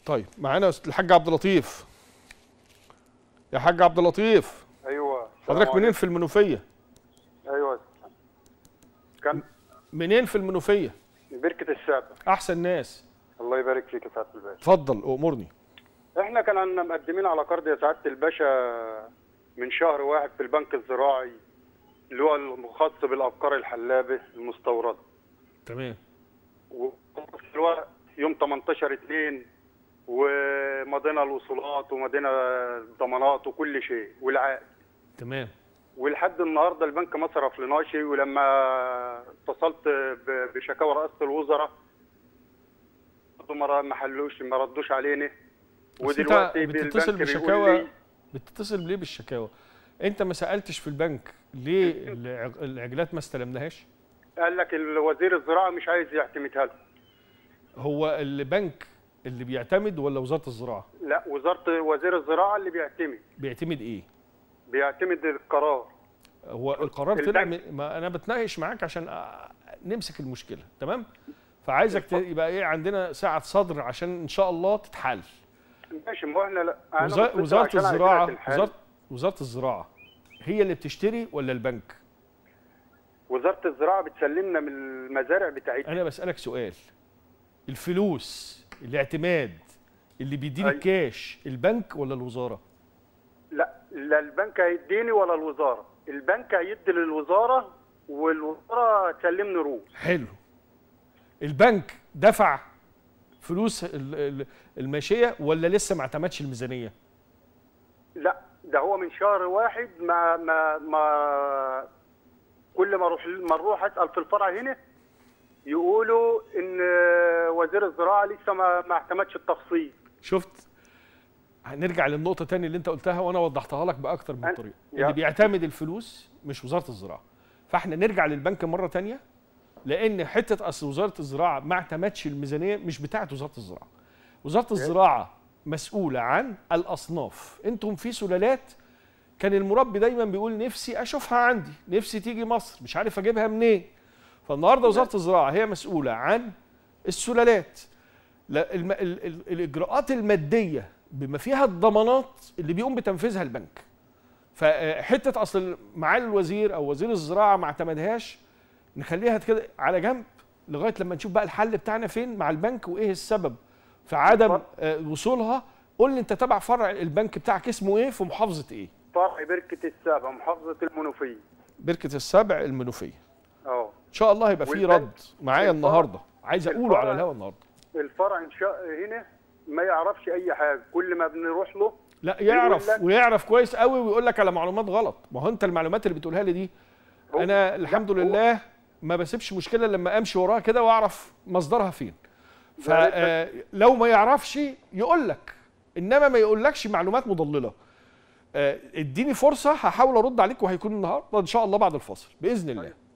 طيب معانا الحاج عبد اللطيف يا حاج عبد اللطيف ايوه حضرتك منين في المنوفيه ايوه كان منين في المنوفيه بركه السابع احسن ناس الله يبارك فيك يا سعاده الباشا اتفضل امرني احنا كان عندنا مقدمين على قرض يا سعاده الباشا من شهر واحد في البنك الزراعي اللي هو المخصص بالافكار الحلابه المستورده تمام وفي نفس الوقت يوم 18 2 ومضينا الوصولات ومضينا الضمانات وكل شيء والعقد تمام ولحد النهارده البنك ما صرف لناش ولما اتصلت ب- بشكاوى رئاسه الوزراء برضه ما ما حلوش ما ردوش علينا بس انت ودلوقتي بتتصل البنك بيقول بشكاوى لي بتتصل ليه بالشكاوى انت ما سالتش في البنك ليه العج- العجلات ما استلمناهاش قال لك الوزير الزراعه مش عايز يعتمدها له هو البنك اللي بيعتمد ولا وزاره الزراعه لا وزاره وزير الزراعه اللي بيعتمد بيعتمد ايه بيعتمد القرار هو القرار طلع البنك. من- ما انا بتناقش معاك عشان أ- نمسك المشكله تمام فعايزك ت- يبقى ايه عندنا سعه صدر عشان ان شاء الله تتحل ماشي ما هو احنا لا أنا وزا- بتصل وزاره عشان أعيد الزراعه لك الحال. وزاره وزاره الزراعه هي اللي بتشتري ولا البنك وزاره الزراعه بتسلمنا من المزارع بتاعتنا انا بسالك سؤال الفلوس الاعتماد اللي بيديني أيوة. الكاش البنك ولا الوزاره لا لا البنك هيديني ولا الوزاره البنك هيدي للوزاره والوزاره تسلمني روح حلو البنك دفع فلوس ال- ال- الماشيه ولا لسه ما اعتمدش الميزانيه لا ده هو من شهر واحد ما ما ما كل ما اروح ما نروح اسال في الفرع هنا يقولوا ان وزير الزراعه لسه ما ما اعتمدش التخصيص شفت هنرجع للنقطه تاني اللي انت قلتها وانا وضحتها لك باكتر من أنا- طريقه يا- اللي بيعتمد الفلوس مش وزاره الزراعه فاحنا نرجع للبنك مره تانية لان حته اصل وزاره الزراعه ما اعتمدش الميزانيه مش بتاعه وزاره الزراعه وزاره الزراعه مسؤوله عن الاصناف انتم في سلالات كان المربي دايما بيقول نفسي اشوفها عندي نفسي تيجي مصر مش عارف اجيبها منين فالنهارده وزاره الزراعه هي مسؤوله عن السلالات لا الم... ال... ال... الاجراءات الماديه بما فيها الضمانات اللي بيقوم بتنفيذها البنك فحته اصل معالي الوزير او وزير الزراعه ما اعتمدهاش نخليها كده على جنب لغايه لما نشوف بقى الحل بتاعنا فين مع البنك وايه السبب في عدم آه، وصولها قول لي انت تبع فرع البنك بتاعك اسمه ايه في محافظه ايه فرع بركه السابع محافظه المنوفيه بركه السبع المنوفيه اه ان شاء الله هيبقى في والبنك- رد معايا الفرع- النهارده عايز اقوله الفرع- على الهوا النهارده الفرع ان شاء هنا ما يعرفش اي حاجه كل ما بنروح له لا يعرف لك- ويعرف كويس قوي ويقول لك على معلومات غلط ما هو انت المعلومات اللي بتقولها لي دي هو- انا الحمد لا، هو- لله ما بسيبش مشكله لما امشي وراها كده واعرف مصدرها فين فلو ما يعرفش يقول لك انما ما يقولكش معلومات مضلله آه، اديني فرصه هحاول ارد عليك وهيكون النهارده ان شاء الله بعد الفاصل باذن الله